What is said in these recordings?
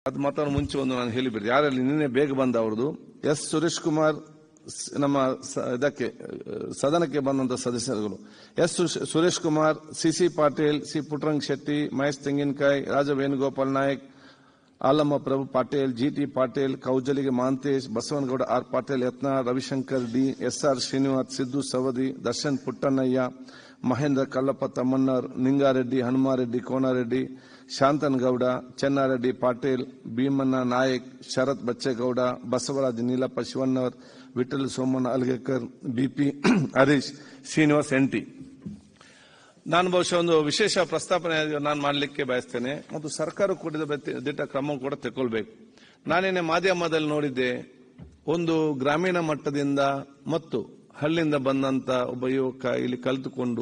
ಅದು ಮಾತಾಡೋ ಮುಂಚೆ ಒಂದು ನಾನು ಹೇಳಿಬಿಡಿ ಯಾರಲ್ಲಿ ನಿನ್ನೆ ಬೇಗ ಬಂದ ಅವ್ರದ್ದು ಎಸ್ ಸುರೇಶ್ ಕುಮಾರ್ ಸ್- ನಮ್ಮ ಸ- ಇದಕ್ಕೆ ಆ, ಸದನಕ್ಕೆ ಬಂದಂತ ಸದಸ್ಯರುಗಳು ಎಸ್ ಸುಶ್- Suresh Kumar CC Patil C Puttarang Shetty Mahesh Tenginakai Raja Venugopal Nayak Alamma Prabhu Patil GT Patil Kaujalagi Mahantesh Basavanagouda R Patil Yatnal Ravishankar D SR Srinivas Siddu Savadi Darshan Puttannaiah Mahendra Kallappa Tammannavar Ningareddy Hanumareddy Konareddy Shanthanagouda Chennareddy Patil Bhimanna Nayak Sharath Bachegowda Basavaraj Neelappa Shivannavar Vithal Somanna Algekar BP Harish Srinivas MT ನಾನು ಬಹುಶಃ ಒಂದು ವಿಶೇಷ ಪ್ರಸ್ತಾಪನೆ ನಾನು ಮಾಡಲಿಕ್ಕೆ ಬಯಸ್ತೇನೆ ಮತ್ತು ಸರ್ಕಾರ ಕೂಡಿದ ಬೆತ್ತ- ದಿಟ್ಟ ಕ್ರಮ ಕೂಡ ತಗೊಳ್ಬೇಕು ನಾನೇನೆ ಮಾಧ್ಯಮದಲ್ಲಿ ನೋಡಿದ್ದೆ ಒಂದು ಗ್ರಾಮೀಣ ಮಟ್ಟದಿಂದ ಮತ್ತು ಹಳ್ಳಿಯಿಂದ ಬಂದಂತ ಒಬ್ಬ ಯುವಕ ಇಲ್ಲಿ ಕಲಿತುಕೊಂಡು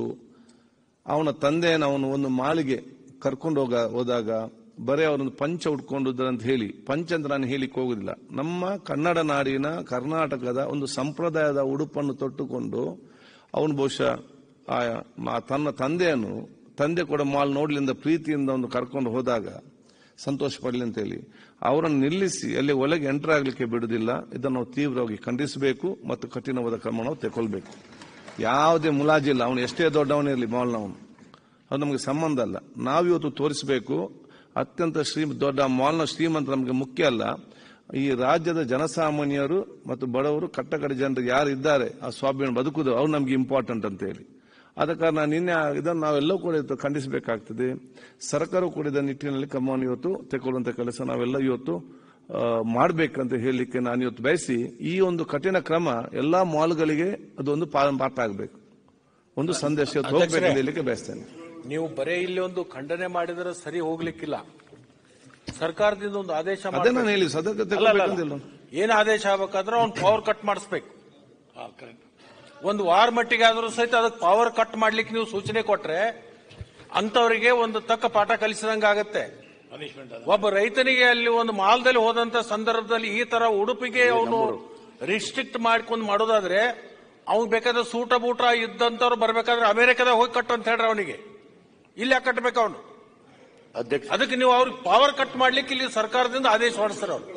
ಅವನ ತಂದೆಯನ್ನು ಅವನು ಒಂದು ಮಾಳಿಗೆ ಕರ್ಕೊಂಡು ಹೋಗ ಹೋದಾಗ ಬರೀ ಅವರೊಂದು ಪಂಚ ಉಟ್ಕೊಂಡು ಅಂತ ಹೇಳಿ ಪಂಚ ಅಂತ ನಾನು ಹೇಳಿಕ್ಕೆ ಹೋಗುದಿಲ್ಲ ನಮ್ಮ ಕನ್ನಡ ನಾಡಿನ ಕರ್ನಾಟಕದ ಒಂದು ಸಂಪ್ರದಾಯದ ಉಡುಪನ್ನು ತೊಟ್ಟುಕೊಂಡು ಅವನು ಬಹುಶಃ ಆ ಮ- ತನ್ನ ತಂದೆಯನ್ನು ತಂದೆ ಕೂಡ ಮಾಲ್ ನೋಡ್ಲಿಂದ ಪ್ರೀತಿಯಿಂದ ಒಂದು ಕರ್ಕೊಂಡು ಹೋದಾಗ ಸಂತೋಷ ಪಡಲಿ ಅಂತ ಹೇಳಿ ಅವರನ್ನು ನಿಲ್ಲಿಸಿ ಅಲ್ಲಿ ಒಳಗೆ ಎಂಟರ್ ಆಗಲಿಕ್ಕೆ ಬಿಡುವುದಿಲ್ಲ ಇದನ್ನು ನಾವು ತೀವ್ರವಾಗಿ ಖಂಡಿಸಬೇಕು ಮತ್ತು ಕಠಿಣವಾದ ಕ್ರಮ ನಾವು ತಗೊಳ್ಬೇಕು ಯಾವುದೇ ಮುಲಾಜಿಲ್ಲ ಅವನು ಎಷ್ಟೇ ದೊಡ್ಡವನಿರಲಿ ಮಾಲ್ನವನು ಅದು ನಮಗೆ ಸಂಬಂಧ ಅಲ್ಲ ನಾವಿವತ್ತು ತೋರಿಸಬೇಕು ಅತ್ಯಂತ ಶ್ರೀ ದೊಡ್ಡ ಮಾಲ್ನ ಶ್ರೀಮಂತ ನಮಗೆ ಮುಖ್ಯ ಅಲ್ಲ ಈ ರಾಜ್ಯದ ಜನಸಾಮಾನ್ಯರು ಮತ್ತು ಬಡವರು ಕಟ್ಟಕಡೆ ಜನರಿಗೆ ಯಾರು ಇದ್ದಾರೆ ಆ ಸ್ವಾಭಿಮಾನ ಬದುಕುದು ಅವ್ರು ನಮಗೆ ಇಂಪಾರ್ಟೆಂಟ್ ಅಂತ ಹೇಳಿ ಆದ ಕಾರಣ ನಿನ್ನೆ ಆ- ಇದನ್ನು ನಾವೆಲ್ಲವೂ ಕೂಡ ಇವತ್ತು ಖಂಡಿಸಬೇಕಾಗ್ತದೆ ಸರ್ಕಾರ ಕೂಡಿದ ನಿಟ್ಟಿನಲ್ಲಿ ಕ್ರಮವನ್ನು ಇವತ್ತು ತೆಗೊಳ್ಳುವಂತ ಕೆಲಸ ನಾವೆಲ್ಲ ಇವತ್ತು ಮಾಡಬೇಕಂತ ಹೇಳಲಿಕ್ಕೆ ನಾನು ಇವತ್ತು ಬಯಸಿ ಈ ಒಂದು ಕಠಿಣ ಕ್ರಮ ಎಲ್ಲಾ ಮಾಲ್ಗಳಿಗೆ ಅದೊಂದು ಪಾ- ಪಾಠ ಆಗಬೇಕು ಒಂದು ಸಂದೇಶ ಇವತ್ತು ಹೋಗ್ಬೇಕು ಅಂತ ಹೇಳಲಿಕ್ಕೆ ಬಯಸ್ತೇನೆ ನೀವು ಬರೇ ಇಲ್ಲಿ ಒಂದು ಖಂಡನೆ ಮಾಡಿದ್ರೆ ಸರಿ ಹೋಗ್ಲಿಕ್ಕಿಲ್ಲ ಸರ್ಕಾರದಿಂದ ಒಂದು ಆದೇಶ ಅದೇ ಮಾಡ್ಬೇಕು. ನಾನು ಹೇಳಿ ಸದಕ್ಕೆ ಅಲ್ಲ, ಅಲ್ಲ, ತಗೊಳ್ಬೇಕಂತಿಲ್ಲ ಏನ್ ಆದೇಶ ಆಗ್ಬೇಕಾದ್ರೆ ಅವ್ನು ಪವರ್ ಕಟ್ ಮಾಡಿಸ್ಬೇಕು ಒಂದು ವಾರ ಮಟ್ಟಿಗೆ ಆದ್ರೂ ಸಹಿತ ಅದಕ್ಕೆ ಪವರ್ ಕಟ್ ಮಾಡ್ಲಿಕ್ಕೆ ನೀವು ಸೂಚನೆ ಕೊಟ್ರೆ ಅಂತವರಿಗೆ ಒಂದು ತಕ್ಕ ಪಾಠ ಕಲಿಸಿದಂಗ ಆಗತ್ತೆ ಒಬ್ಬ ರೈತನಿಗೆ ಅಲ್ಲಿ ಒಂದು ಮಾಲ್ದಲ್ಲಿ ಹೋದಂತ ಸಂದರ್ಭದಲ್ಲಿ ಈ ತರ ಉಡುಪಿಗೆ ಅವನು ರಿಸ್ಟ್ರಿಕ್ಟ್ ಮಾಡ್ಕೊಂಡು ಮಾಡೋದಾದ್ರೆ ಅವ್ನ್ ಬೇಕಾದ್ರೆ ಸೂಟ ಬೂಟ ಇದ್ದಂತವ್ರು ಬರ್ಬೇಕಾದ್ರೆ ಅಮೆರಿಕದಾಗ ಹೋಗಿ ಕಟ್ಟು ಅಂತ ಹೇಳ್ರಿ ಅವನಿಗೆ ಇಲ್ಲಿ ಯಾಕೆ ಕಟ್ಟಬೇಕು ಅವನು ಅಧ್ಯಕ್ಷ ಅದಕ್ಕೆ ನೀವು ಅವ್ರಿಗೆ ಪವರ್ ಕಟ್ ಮಾಡ್ಲಿಕ್ಕೆ ಇಲ್ಲಿ ಸರ್ಕಾರದಿಂದ ಆದೇಶ ಹೊರಡಿಸ್ತಾರೆ ಅವ್ರು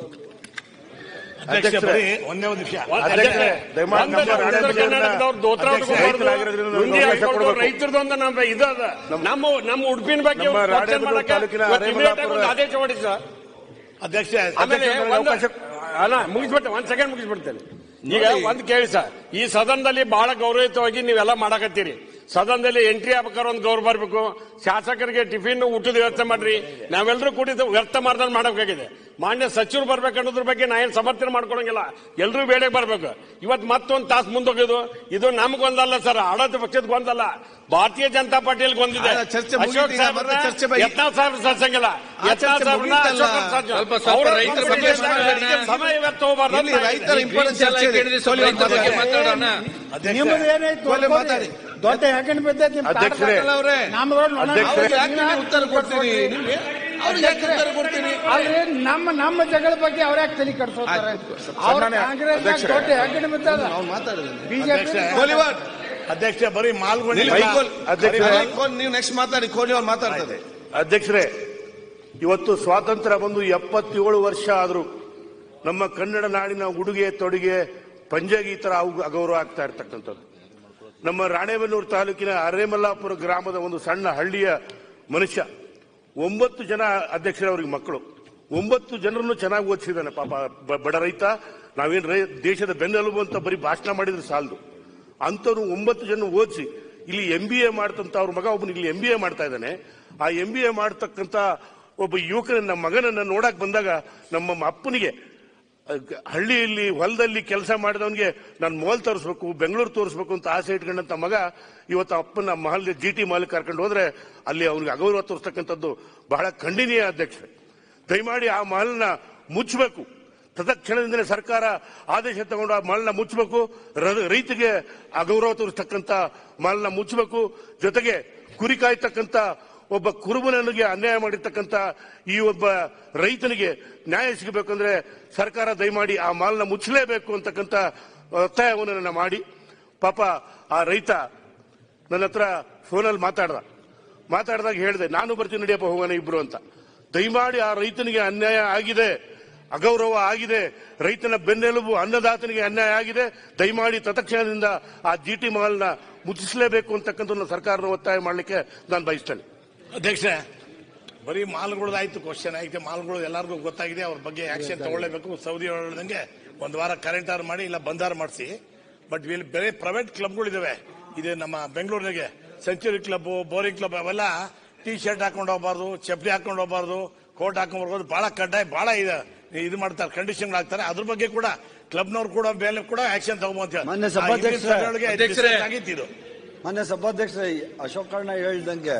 ಅಧ್ಯಕ್ಷರೇ, ಒಂದೇ ಒಂದು ನಿಮಿಷ ಅಧ್ಯಕ್ಷರೇ, ದಯಮಾಡಿ ನಮ್ಮ ಉತ್ತರ ರಾಜ್ಯದಲ್ಲಿನ ಕರ್ನಾಟಕದವ್ರು ದೋತ್ರ ಅಧ್ಯಕ್ಷ ಉಟ್ಕೊಬಾರ್ದು. ರೈತರಾಗಿರೋದ್ರಿಂದ ನಮ್ಗೆ ಲುಂಗಿ ಅವಕಾಶ ಹಾಕೊಂಡು ಕೊಡ್ಬೇಕು. ರೈತರದೊಂದು ನಮ್ಮ ಇದು ಅದ ನಮ್ಮ ನಮ್ಮ ಉಡುಪಿನ ಬಗ್ಗೆ ನಮ್ಮ ಒಂದು ರಾಣೆಬೆನ್ನೂರು question ಮಾಡಕ್ಕೆ ತಾಲೂಕಿನ ಇವತ್ತು immediate ಆಗಿ ಒಂದು ಅರೇಮಲಾಪುರ- ಆದೇಶ ಹೊರಡಿಸ ಅಧ್ಯಕ್ಷ ಆಮೇಲೆ ಅಧ್ಯಕ್ಷ ಒಂದು- ಅವಕಾಶ ಅಲ್ಲ ಮುಗಿಸ್ಬಿಟ್ಟೆ ಒಂದ್ ಸೆಕೆಂಡ್ ಮುಗಿಸ್ಬಿಡ್ತೇನೆ ಈಗ ಒಂದ್ ಕೇಳಿ ಸರ್ ಈ ಸದನದಲ್ಲಿ ಬಹಳ ಗೌರವಯುತವಾಗಿ ನೀವೆಲ್ಲ ಮಾಡಕತ್ತೀರಿ ಸದನದಲ್ಲಿ ಎಂಟ್ರಿ ಆಗ್ಬೇಕಾದ್ರೆ ಒಂದು ಗೌರವ ಬರಬೇಕು ಶಾಸಕರಿಗೆ ಟಿಫಿನ್ ಊಟದ ವ್ಯವಸ್ಥೆ ಮಾಡ್ರಿ ನಾವೆಲ್ಲರೂ ಕೂಡಿದ್ದು ವ್ಯರ್ಥ ಮಾಡ್ದಂಗ್ ಮಾಡಬೇಕಾಗಿದೆ ಮಾನ್ಯ ಸಚಿವರು ಬರ್ಬೇಕನ್ನೋದ್ರ ಬಗ್ಗೆ ನಾ ಏನ್ ಸಮರ್ಥನೆ ಮಾಡ್ಕೊಳಂಗಿಲ್ಲ ಎಲ್ಲರೂ ಬೇಡ ಬರ್ಬೇಕು ಇವತ್ತು ಮತ್ತೊಂದು ತಾಸು ಮುಂದೋಗಿದ್ದು ಇದು ನಮ್ಗೊಂದಲ್ಲ ಸರ್ ಆಡಳಿತ ಪಕ್ಷದ ಗೊಂದಲ್ಲ ಭಾರತೀಯ ಜನತಾ ಪಾರ್ಟಿಯಲ್ಲಿ ಗೊಂದಿದೆ ಅಲ್ಲ, ಚರ್ಚೆ ಅಶೋಕ್ ಮುಗೀತು ಈಗ, ಸಾಹೇಬ್ರನ್ನ ಮತ್ತೆ ಚರ್ಚೆ ಬಗ್ಗೆ. ಯತ್ನಾಳ್ ಸಾಹೇಬ್ರ ಸರ್ಸಂಗಿಲ್ಲ ಆ ಯತ್ನಾಳ್ ಚರ್ಚೆ ಸಾಹೇಬ್ರನ್ನ ಮುಗೀತಲ್ಲ. ಅಶೋಕ್ ಅವ್ರ ಸರ್ಸ- ಸ್ವಲ್ಪ ಸ್ವಲ್ಪ ಅವ್ರ ರೈತರ company ಬಗ್ಗೆ ದಾಗ ಮಾತಾಡೋಣ. ಸಮಯ ವ್ಯರ್ಥ ಹೋಗ್ಬಾರ್ದು ಅಂತ ಇಲ್ಲಿ ರೈತರ ಇದೆ. ಇಂಪಾರ್ಟೆಂಟ್ ಚರ್ಚೆ ಇದೆ. ಕೇಳಿದ್ರೆ ಸ್ವಲ್ಪ ರೈತರ ಬಗ್ಗೆ ಮಾತಾಡೋಣ ನಿಮ್ಮದು ಏನಾಯ್ತು ಕೊಲೆ ಅನ್ಕೋರಿ. ಮಾತಾಡಿ. ದೊಡ್ಡ ಹೆಗಣ್ ಬಿದ್ದೈತಿ ನಿಮ್ ಅಧ್ಯಕ್ಷರೇ, ತಾಡ್ದಾಕಲ್ಲ ಅವ್ರೆ. ನಮ್ದ್ರೊಳಗ್ ನೋಡೋಣ. ಅಧ್ಯಕ್ಷರೇ, ಅವ್ರಿಗೆ ಯಾಕೆ ನೀವು ಉತ್ತರ ಕೊಡ್ತೀರಿ ನಿಮ್ಗೆ ಅವ್ರಿಗೆ ಯಾಕೆ ಉತ್ತರ ಕೊಡ್ತೀರಿ ಅಲ್ರಿ ನಮ್ಮ ನಮ್ಮ ಜಗಳ ಬಗ್ಗೆ ಅವ್ರ ಯಾಕೆ ತಲೆ ಕಟ್ಸೋತಾರೆ ಆಯ್ತು. ಅವ್ರ ಸನ್ಮಾನ್ಯ ಕಾಂಗ್ರೆಸ್ ಅಧ್ಯಕ್ಷರೇ. ದೊಡ್ಡ ಹೆಗಣ್ ಬಿದ್ದದ ಅವ್ನು ಮಾತಾಡಿದ್ದಾನೆ ಬಿಜೆಪಿ ಅಧ್ಯಕ್ಷರೇ. ಕೋಲಿವಾಡ್ ಅಧ್ಯಕ್ಷ ಬರೀ ಮಾಲ್ಗೊಂಡು ನಿಲ್ಲಿ, ಕೋಲ್- ಅಧ್ಯಕ್ಷರೇ ಅರೆ, ಕೋಲ್- ನೀವು ನೆಕ್ಸ್ಟ್ ಮಾತಾಡಿ ಕೋಲಿ ಅವ್ರು ಮಾತಾಡ್ತಾರೆ ಅಧ್ಯಕ್ಷರೇ ಇವತ್ತು ಸ್ವಾತಂತ್ರ್ಯ ಬಂದು ಎಪ್ಪತ್ತೇಳು ವರ್ಷ ಆದರೂ ನಮ್ಮ ಕನ್ನಡ ನಾಡಿನ ಉಡುಗೆ ತೊಡುಗೆ ಪಂಜಾಗಿ ಈ ತರ ಅವು- ಅಗೌರವ ಆಗ್ತಾ ಇರ್ತಕ್ಕಂಥದ್ದು ನಮ್ಮ ರಾಣೆಬೆನ್ನೂರು ತಾಲೂಕಿನ ಅರೇಮಲ್ಲಾಪುರ ಗ್ರಾಮದ ಒಂದು ಸಣ್ಣ ಹಳ್ಳಿಯ ಮನುಷ್ಯ ಒಂಬತ್ತು ಜನ ಅಧ್ಯಕ್ಷರವ್ರಿಗೆ ಮಕ್ಕಳು ಒಂಬತ್ತು ಜನರನ್ನು ಚೆನ್ನಾಗಿ ಓದಿಸಿದ್ದಾನೆ ಪಾಪ ಬ- ಬಡ ರೈತ ನಾವೇನ್ ರೈ ದೇಶದ ಬೆನ್ನೆಲುಬು ಅಂತ ಬರೀ ಭಾಷಣ ಮಾಡಿದ್ರೆ ಸಾಲದು ಅಂಥವ್ರು ಒಂಬತ್ತು ಜನ ಓದಿಸಿ ಇಲ್ಲಿ ಎಂ ಬಿ ಎ ಮಾಡ್ತಂತ ಅವ್ರ ಮಗ ಒಬ್ಬನು ಇಲ್ಲಿ ಎಂ ಬಿ ಎ ಮಾಡ್ತಾ ಇದ್ದಾನೆ ಆ ಎಂ ಬಿ ಎ ಮಾಡ್ತಕ್ಕಂತ ಒಬ್ಬ ಯುವಕನ ನಮ್ಮ ಮಗನನ್ನ ನೋಡಕ್ ಬಂದಾಗ ನಮ್ಮ ಅಪ್ಪನಿಗೆ ಅಹ್, ಹಳ್ಳಿಯಲ್ಲಿ ಹೊಲದಲ್ಲಿ ಕೆಲಸ ಮಾಡಿದವನಿಗೆ ನಾನು ಮೋಲ್ ತೋರಿಸ್ಬೇಕು ಬೆಂಗಳೂರು ತೋರಿಸ್ಬೇಕು ಅಂತ ಆಸೆ ಇಟ್ಕೊಂಡಂತ ಮಗ ಇವತ್ತು ಅಪ್ಪನ ಮಹಲ್ ಜಿ ಟಿ ಮಾಲ್ ಕರ್ಕೊಂಡು ಹೋದ್ರೆ ಅಲ್ಲಿ ಅವನಿಗೆ ಅಗೌರವ ತೋರಿಸ್ತಕ್ಕಂಥದ್ದು ಬಹಳ ಖಂಡನೀಯ ಅಧ್ಯಕ್ಷ ದಯಮಾಡಿ ಆ ಮಹಲ್ನ ಮುಚ್ಚಬೇಕು ತತ್ಕ್ಷಣದಿಂದಲೇ ಸರ್ಕಾರ ಆದೇಶ ತಗೊಂಡು ಆ ಮಹಲ್ನ ಮುಚ್ಚಬೇಕು ರ- ರೈತರಿಗೆ ಅಗೌರವ ತೋರಿಸ್ತಕ್ಕಂಥ ಮಹಲ್ನ ಮುಚ್ಚಬೇಕು ಜೊತೆಗೆ ಕುರಿ ಕಾಯ್ತಕ್ಕಂಥ ಒಬ್ಬ ಕುರುಬನಿಗೆ ಅನ್ಯಾಯ ಮಾಡಿರ್ತಕ್ಕಂಥ ಈ ಒಬ್ಬ ರೈತನಿಗೆ ನ್ಯಾಯ ಸಿಗಬೇಕಂದ್ರೆ ಸರ್ಕಾರ ದಯಮಾಡಿ ಆ ಮಾಲ್ನ ಮುಚ್ಚಲೇಬೇಕು ಅಂತಕ್ಕಂಥ ಒತ್ತಾಯವನ್ನು ನನ್ನ ಮಾಡಿ ಪಾಪ ಆ ರೈತ ನನ್ನ ಹತ್ರ ಫೋನಲ್ಲಿ ಮಾತಾಡ್ದ ಮಾತಾಡಿದಾಗ ಹೇಳಿದೆ ನಾನು ಬರ್ತೀನಿ ನಡಿಯಪ್ಪ ಹೋಗೋಣ ಇಬ್ರು ಅಂತ ದಯಮಾಡಿ ಆ ರೈತನಿಗೆ ಅನ್ಯಾಯ ಆಗಿದೆ ಅಗೌರವ ಆಗಿದೆ ರೈತನ ಬೆನ್ನೆಲುಬು ಅನ್ನದಾತನಿಗೆ ಅನ್ಯಾಯ ಆಗಿದೆ ದಯಮಾಡಿ ತತ್ಕ್ಷಣದಿಂದ ಆ ಜಿ ಟಿ ಮಾಲ್ನ ಮುಚ್ಚಿಸಲೇಬೇಕು ಅಂತಕ್ಕಂಥ ಸರ್ಕಾರನ ಒತ್ತಾಯ ಮಾಡಲಿಕ್ಕೆ ನಾನು ಬಯಸ್ತೇನೆ ಅಧ್ಯಕ್ಷ ಬರೀ ಮಾಲ್ಗಳದಾಯ್ತು ಕ್ವಶನ್ ಆಯ್ತು ಮಾಲ್ಗಳು ಎಲ್ಲರಿಗೂ ಗೊತ್ತಾಗಿದೆ ಅವ್ರ ಬಗ್ಗೆ ಆಕ್ಷನ್ ತಗೊಳ್ಳೇಬೇಕು ಸೌದಿ ಹೇಳ್ದಂಗೆ ಒಂದು ವಾರ ಕರೆಂಟ್ ಆರ್ ಮಾಡಿ ಇಲ್ಲ ಬಂದಾರ ಮಾಡಿಸಿ ಬಟ್ ಇಲ್ಲಿ ಬೇರೆ ಪ್ರೈವೇಟ್ ಕ್ಲಬ್ಗಳಿದಾವೆ ಇದೆ ನಮ್ಮ ಬೆಂಗಳೂರಿನಾಗೆ ಸೆಂಚುರಿ ಕ್ಲಬ್ ಬೋರಿಂಗ್ ಕ್ಲಬ್ ಅವೆಲ್ಲ ಟೀ ಶರ್ಟ್ ಹಾಕೊಂಡು ಹೋಗ್ಬಾರ್ದು ಚಪ್ಪಲಿ ಹಾಕೊಂಡು ಹೋಗ್ಬಾರ್ದು ಕೋಟ್ ಹಾಕೊಂಡು ಬರ್ಬೋದು ಬಹಳ ಕಡ್ಡಾಯ ಬಹಳ ಇದೆ ಇದು ಮಾಡ್ತಾರೆ ಕಂಡೀಷನ್ ಆಗ್ತಾರೆ ಅದ್ರ ಬಗ್ಗೆ ಕೂಡ ಕ್ಲಬ್ನವ್ರು ಕೂಡ ಮೇಲೆ ಕೂಡ ಆಕ್ಷನ್ ತಗೊಂಬಂತ ಮಾನ್ಯ ಸಭಾಧ್ಯಕ್ಷರೇ, ಆಗಿತ್ತು ಮೊನ್ನೆ ಸಭಾಧ್ಯಕ್ಷರ ಅಶೋಕಣ್ಣ ಹೇಳ್ದಂಗೆ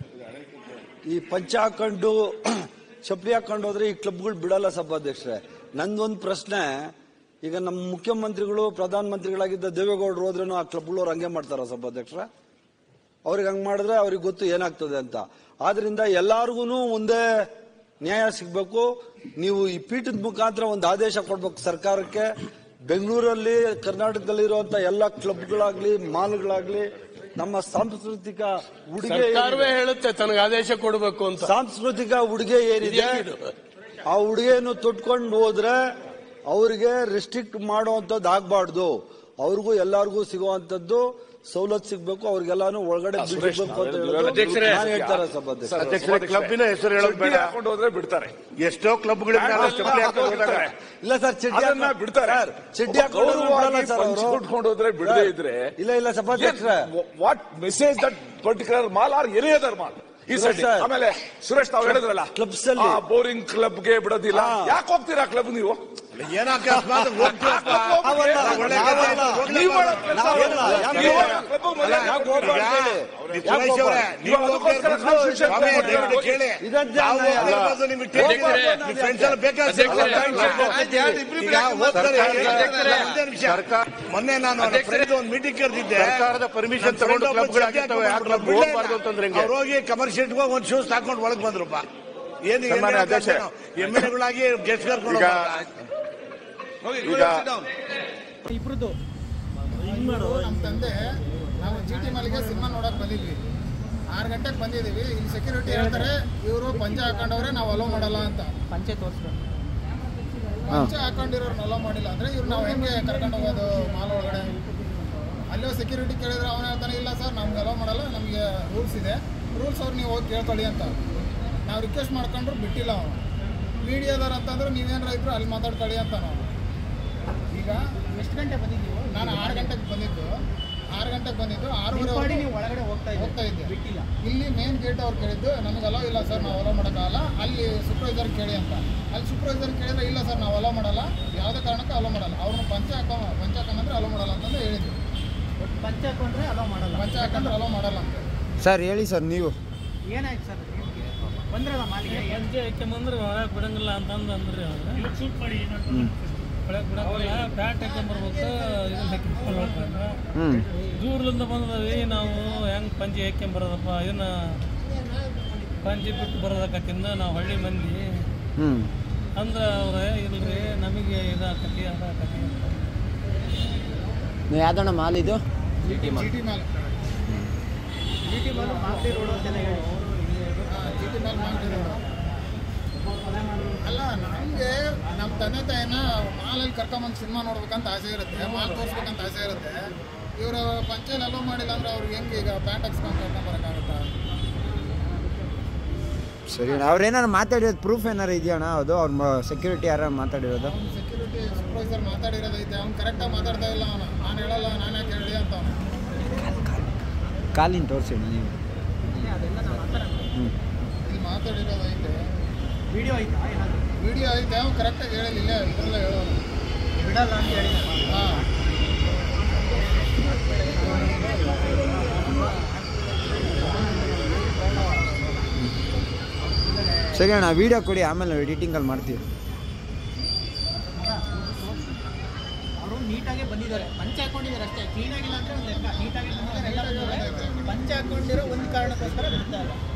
ಈ ಪಂಚ ಹಾಕೊಂಡು ಚಪ್ಪಲಿ ಹಾಕೊಂಡು ಹೋದ್ರೆ ಈ ಕ್ಲಬ್ಗಳು ಬಿಡಲ್ಲ ಸಭಾಧ್ಯಕ್ಷರೇ ನಂದೊಂದು ಪ್ರಶ್ನೆ ಈಗ ನಮ್ಮ ಮುಖ್ಯಮಂತ್ರಿಗಳು ಪ್ರಧಾನ ಮಂತ್ರಿಗಳಾಗಿದ್ದ ದೇವೇಗೌಡರು ಹೋದ್ರೂ ಆ ಕ್ಲಬ್ಗಳವ್ರು ಹಂಗೆ ಮಾಡ್ತಾರ ಸಭಾಧ್ಯಕ್ಷರ ಅವ್ರಿಗೆ ಹಂಗ್ ಮಾಡಿದ್ರೆ ಅವ್ರಿಗೆ ಗೊತ್ತು ಏನಾಗ್ತದೆ ಅಂತ ಆದ್ರಿಂದ ಎಲ್ಲಾರ್ಗು ಒಂದೇ ನ್ಯಾಯ ಸಿಗ್ಬೇಕು ನೀವು ಈ ಪೀಠದ ಮುಖಾಂತರ ಒಂದು ಆದೇಶ ಕೊಡ್ಬೇಕು ಸರ್ಕಾರಕ್ಕೆ ಬೆಂಗಳೂರಲ್ಲಿ ಕರ್ನಾಟಕದಲ್ಲಿರುವಂತ ಎಲ್ಲ ಕ್ಲಬ್ಗಳಾಗ್ಲಿ ಮಾಲ್ಗಳಾಗ್ಲಿ ನಮ್ಮ ಸಾಂಸ್ಕೃತಿಕ ಉಡುಗೆ ಸರ್ಕಾರವೇ ಏನಿದೆ, ಹೇಳುತ್ತೆ ತನಗೆ ಆದೇಶ ಕೊಡಬೇಕು ಅಂತ ಸಾಂಸ್ಕೃತಿಕ ಉಡುಗೆ ಏನಿದೆ ಆ ಉಡುಗೆಯನ್ನು ತೊಟ್ಕೊಂಡು ಹೋದ್ರೆ ಅವ್ರಿಗೆ ರೆಸ್ಟ್ರಿಕ್ಟ್ ಮಾಡುವಂತದ್ದು ಆಗ್ಬಾರ್ದು ಅವ್ರಿಗೂ ಎಲ್ಲಾರ್ಗೂ ಸಿಗುವಂತದ್ದು ಸವಲತ್ತು ಸಿಗ್ಬೇಕು ಅವ್ರಿಗೆಲ್ಲಾನು ಒಳಗಡೆ ಬಿಡಬೇಕು ಅಂತ ಹೇಳೋದು ನಾನು ಹೇಳ್ತಾರೆ ಸಭಾಧ್ಯಕ್ಷ ಅಧ್ಯಕ್ಷರೇ ಕ್ಲಬ್ಬಿನ ಹೆಸರು ಹೇಳೋದು ಬೇಡ ಹಾಕೊಂಡು ಹೋದ್ರೆ ಬಿಡ್ತಾರೆ ಎಷ್ಟೋ ಕ್ಲಬ್ಗಳಿಂದ ಚಪ್ಪಲಿ ಹಾಕೊಂಡು ಹೋದಾಗ ಇಲ್ಲ ಸರ್ ಚಡ್ಡಿ ಅದನ್ನ ಹಾಕೊಂಡು- ಬಿಡ್ತಾರೆ ಸರ್, ಚಡ್ಡಿ ಹಾಕೊಂಡು ಗೌರವವಾಗಿ ಬಿಡಲ್ಲ ಸರ್ ಪಂಚ್ ಅವರು. ಉಟ್ಕೊಂಡು ಹೋದ್ರೆ ಬಿಡದೇ ಇದ್ರೆ ಇಲ್ಲ ಇಲ್ಲ ಸಭಾಧ್ಯಕ್ಷರೇ what message that particular mall or any other mall ಈ ಇಲ್ಲ ಸೈಡ್ ಸರ್. ಆಮೇಲೆ ಸುರೇಶ್ ತಾವು ಹೇಳಿದ್ರಲ್ಲ Clubs ಅಲ್ಲಿ. ಬೋರಿಂಗ್ ಕ್ಲಬ್ಗೆ ಬಿಡೋದಿಲ್ಲ ಹಾ. ಯಾಕೆ ಹೋಗ್ತೀರಾ ಕ್ಲಬ್ ನೀವು ಏನೋ ಅಕಸ್ಮಾತ್ ಹೋಗ್ತೀವಪ್ಪ. ಅವಲ್ಲ, ಒಳ್ಳೆ ನಾವಲ್ಲ, ಕಥೆ. ನೀವು ಮಾಡೋ ಕೆಲಸ ನಾವಲ್ಲ, ಅಲ್ಲ. ಯಾಕೆ ನೀವು ಹೋಗಲ್ಲ? ಮಾಡೋ club ಮೇಲೆ ಯಾಕೆ ಹೋಗ್ಬಾರ್ದು ಹೇಳಿ? ನೀವು ಯಾಕೆ ಸುರೇಶ್ ಅವರೇ, ಹೋಗ್ಬಾರ್ದು? ನೀವು ನೀವು ಅದಕ್ಕೋಸ್ಕರ ಹೋಗ್ಬೇಕು. constitution ಸ್ವಾಮಿ, ತಗೊಂಡ್ರೆ ದಯವಿಟ್ಟು ಕೇಳಿ. ಇದಂತೆ ನಾವು ಅನ್ಯಾಯ ಅಲ್ಲ. ಹೋಗ್ಬಾರ್ದು, ನಿಮ್ಗೆ ಟಿಕೆಟ್ ಹೋಗ್ಬಾರ್ದು, ನಿಮ್ಮ friends ಎಲ್ಲ ಬೇಕಾದ್ರೆ ಅಧ್ಯಕ್ಷರೇ, ಈಗ ಹೋಗ್ತಾರೆ, ಸರ್ಕಾರ- ಒಂದೇ ನಿಮಿಷ. ಸರ್ಕಾರ- ಮೊನ್ನೆ ನಾನು ನನ್ನ friend ಒಂದು ಮೀಟಿಂಗ್ ಕರೆದಿದ್ದೆ ಸರ್ಕಾರದ permission ತಗೊಂಡು ಕ್ಲಬ್ಗಳಾಗಿರ್ತವೆ, ಆ ಕ್ಲಬ್ ಹೋಗ್ಬಾರ್ದು ಅಂತಂದ್ರೆ ಹೆಂಗೆ? ಅವ್ರು ಹೋಗಿ ಕಮರ್ಷಿಯಲ್ ಹೋಗಿ ಒಂದು ಶೂಸ್ ಹಾಕೊಂಡು ಒಳಗ್ ಬಂದ್ರಪ್ಪ ಏನು ಸನ್ಮಾನ್ಯ ಅಧ್ಯಕ್ಷ. ಎಮ್ ಎಲ್ ಎಗಳಾಗಿ ಗೆಸ್ಟ್ ಕರ್ಕೊಂಡು ಈಗ ಹೋಗ್ಬಾರ್ದಾ? ಈಗ ಇಬ್ರದ್ದು ನಮ್ಮ ತಂದೆ ನಾವು ಜಿ ಟಿ ಮಾಲಿಗೆ ಸಿನಿಮಾ ನೋಡಕ್ ಬಂದಿದ್ವಿ ಆರು ಗಂಟೆಗೆ ಬಂದಿದ್ದೀವಿ ಇಲ್ಲಿ ಸೆಕ್ಯೂರಿಟಿ ಹೇಳ್ತಾರೆ ಇವರು ಪಂಚೆ ಹಾಕೊಂಡವ್ರೆ ನಾವು ಅಲೋ ಮಾಡಲ್ಲ ಅಂತ ಪಂಚೆ ತೋರಿಸ್ಬೇಕು ಪಂಚೆ ಹಾಕೊಂಡಿರೋರ್ನ ಅಲೋ ಮಾಡಿಲ್ಲ ಅಂದ್ರೆ ಇವ್ರು ನಾವು ಹೆಂಗೆ ಕರ್ಕೊಂಡು ಹೋಗೋದು ಮಾಲ್ ಒಳಗಡೆ ಅಲ್ಲೋ ಸೆಕ್ಯೂರಿಟಿ ಕೇಳಿದ್ರೆ ಅವನು ಹೇಳ್ತಾನೆ ಇಲ್ಲ ಸರ್ ನಮ್ಗೆ ಅಲೋ ಮಾಡಲ್ಲ ನಮಗೆ ರೂಲ್ಸ್ ಇದೆ ರೂಲ್ಸ್ ಅವ್ರು ನೀವು ಹೋಗಿ ಕೇಳ್ಕೊಳ್ಳಿ ಅಂತ ನಾವು ರಿಕ್ವೆಸ್ಟ್ ಮಾಡ್ಕೊಂಡ್ರು ಬಿಟ್ಟಿಲ್ಲ ಅವನು ಮೀಡಿಯಾದವ್ರು ಅಂತಂದ್ರೆ ನೀವೇನಾರ ಇದ್ರು ಅಲ್ಲಿ ಮಾತಾಡ್ಕೊಳ್ಳಿ ಅಂತ ನಾವು ಈಗ ಎಷ್ಟು ಗಂಟೆ ಬಂದಿದ್ದೀವಿ ನಾನು ಆರು ಗಂಟೆಗೆ ಬಂದಿದ್ದು ಆರು ಗಂಟೆಗೆ ಬಂದಿದ್ದು ಆರೂವರೆ ಮಾಡಿ ನೀವು ಒಳಗಡೆ ಹೋಗ್ತಾ ಇದ್ದೀವಿ ಹೋಗ್ತಾ ಇದ್ದೆ ಬಿಟ್ಟಿಲ್ಲ ಇಲ್ಲಿ ಮೇನ್ ಗೇಟ್ ಅವ್ರು ಕೇಳಿದ್ದು ನಮಗೆ ಅಲೋ ಇಲ್ಲ ಸರ್ ನಾವು ಅಲೋ ಮಾಡೋಕ್ಕಾಗಲ್ಲ ಅಲ್ಲಿ ಸೂಪರ್ವೈಸರ್ ಕೇಳಿ ಅಂತ ಅಲ್ಲಿ ಸೂಪರ್ವೈಸರ್ ಕೇಳಿದ್ರೆ ಇಲ್ಲ ಸರ್ ನಾವು ಅಲೋ ಮಾಡಲ್ಲ ಯಾವುದೇ ಕಾರಣಕ್ಕೂ ಅಲೋ ಮಾಡಲ್ಲ ಅವ್ರನ್ನ ಪಂಚ ಹಾಕೋ ಪಂಚ ಹಾಕೊಂಡ್ರೆ ಅಲೋ ಮಾಡಲ್ಲ ಅಂತಂದು ಹೇಳಿದ್ರು ಬಟ್ ಪಂಚೆ ಹಾಕೊಂಡ್ರೆ ಅಲೋ ಮಾಡಲ್ಲ ಪಂಚ ಹಾಕೊಂಡ್ರೆ ಅಲೋ ಮಾಡಲ್ಲ ಅಂತ ಸರ್ ಹೇಳಿ ಸರ್ ನೀವು ಏನಾಯ್ತು ಸರ್ ಬಂದ್ರಲ್ಲ ಮಾಲಿಗೆ ಪಂಚೆ ಹಾಕ್ಯಂಬಂದ್ರೆ ಒಳಗೆ ಬಿಡಂಗಿಲ್ಲ ಅಂತಂದು ಅಂದ್ರಿ ಅವ್ರು ಒಳಗೆ ಬಿಡಂಗಿಲ್ಲ ಪ್ಯಾಂಟ್ ಹಾಕ್ಯಂಬರ್ಬೇಕು ಇದನ್ನ ಹಾಕ್ಯಂಬರ್ಬೇಕು ದೂರದಿಂದ ಬಂದದವಿ ನಾವು ಹೆಂಗ್ ಪಂಚೆ ಹಾಕ್ಯಂಬರೋದಪ್ಪ ಇದನ್ನ ಪಂಚೆ ಬಿಟ್ಟು ಬರೋದಕ್ಕತ್ತಿಂದ ನಾವು ಹಳ್ಳಿ ಮಂದಿ ಅಂದ್ರೆ ಅವ್ರೆ ಇಲ್ರಿ ನಮಗೆ ಇದಾಕತಿ ಅದಾಕತಿ ಅಂತ ಯಾವ್ದಣ್ಣ ಮಾಲ್ ಇದು G T mall G T mall Magadi road ಅಂತೆಲ್ಲ ಹೇಳಿ ಜಿ ಟಿ ಮಾಲ್ ಮಾಡ್ತಿರೋದು ಅಲ್ಲ ನಮಗೆ ನಮ್ಮ ತಂದೆ ತಾಯಿನ ಮಾಲಲ್ಲಿ ಕರ್ಕೊಂಬಂದು ಸಿನಿಮಾ ನೋಡ್ಬೇಕಂತ ಆಸೆ ಇರುತ್ತೆ ಮಾಲ್ ತೋರಿಸ್ಬೇಕಂತ ಆಸೆ ಇರುತ್ತೆ ಇವರು ಪಂಚಾಯಲ್ ಅಲೋ ಮಾಡಿಲ್ಲ ಅಂದ್ರೆ ಅವ್ರಿಗೆ ಹೆಂಗೆ ಈಗ ಪ್ಯಾಂಟ್ ಹಾಕ್ಸ್ಕೊಂಡು ಕರ್ಕೊಂಬರಕ್ಕಾಗುತ್ತಾ ಸರಿ ಅವ್ರೇನಾರು ಮಾತಾಡಿರೋದು ಪ್ರೂಫ್ ಏನಾರು ಇದೆಯಣ್ಣ ಅದು ಅವ್ರ ಸೆಕ್ಯೂರಿಟಿ ಯಾರು ಮಾತಾಡಿರೋದು ಅವ್ನು ಸೆಕ್ಯೂರಿಟಿ ಸೂಪರ್ವೈಸರ್ ಮಾತಾಡಿರೋದೈತೆ ಅವ್ನು ಕರೆಕ್ಟಾಗಿ ಮಾತಾಡ್ತಾ ಇಲ್ಲ ಅವನು ನಾನು ಹೇಳಲ್ಲ ನಾನು ಯಾಕೆ ಹೇಳಿ ಅಂತ ಅವನು ಕಾಲಿನ ತೋರಿಸಿ ನೀವು ಅದೆಲ್ಲ ನಾವು ಮಾತಾಡೋಣ ಇಲ್ಲಿ ಮಾತಾಡಿರೋದೈತೆ ವಿಡಿಯೋ ಆಯ್ತಾ ಏನಾದ್ರು ವಿಡಿಯೋ ಐತೆ ಅವ್ನು ಕರೆಕ್ಟಾಗಿ ಹೇಳಿಲ್ಲ ಇದರಲ್ಲ ಹೇಳೋನು ಬಿಡಲ್ಲ ಅಂತ ಹೇಳಿ ಹಾಂ ಸರಿ ಅಣ್ಣ ವಿಡಿಯೋ ಕೊಡಿ ಆಮೇಲೆ ಎಡಿಟಿಂಗಲ್ಲಿ ಮಾಡ್ತೀವಿ ಅವರು ನೀಟಾಗೆ ಬಂದಿದ್ದಾರೆ ಪಂಚೆ ಹಾಕೊಂಡಿದ್ದಾರೆ ಅಷ್ಟೇ ಕ್ಲೀನ್ ಆಗಿಲ್ಲ ಅಂದ್ರೆ ಒಂದು ಲೆಕ್ಕ ನೀಟಾಗಿ ಬಂದಿದ್ದಾರೆ ಎಲ್ಲ ಬಂದಿದ್ದಾರೆ ಪಂಚೆ ಹಾಕೊಂಡಿರೋ ಒಂದು ಕಾರಣಕ್ಕೋಸ್ಕರ ಬಿಡ್ತಾ ಇಲ್ಲ